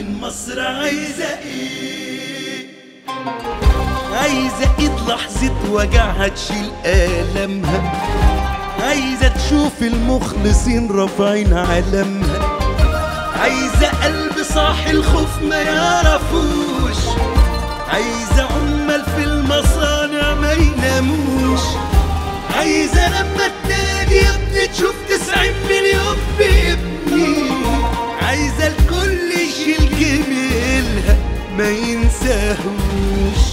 عارفين مصر عايزة ايه عايزة ايد لحظة وجعها تشيل آلامها عايزة تشوف المخلصين رافعين علمها عايزة قلب صاحي الخوف ما يعرفوش عايزة عمال في المصانع ما يناموش عايزة لما تنادي يا ابني تشوف تسعين مليون بابني عايزة الكل يشيل جميلها ما ينساهوش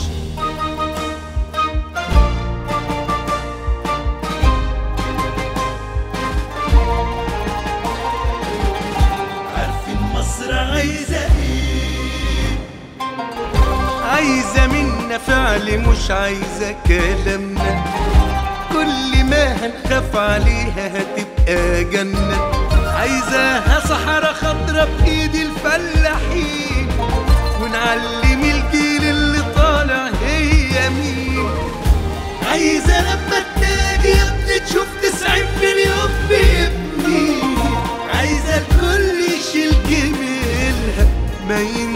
عارفين مصر عايزة ايه عايزة منا فعل مش عايزة كلامنا كل ما هنخاف عليها هتبقى جنة عايزاها صحراء خضرا بإيد الفلاحين ونعلم الجيل اللي طالع هي مين عايزة لما تنادي يا ابني تشوف تسعين مليون بابني عايزة الكل يشيل جميلها ما ين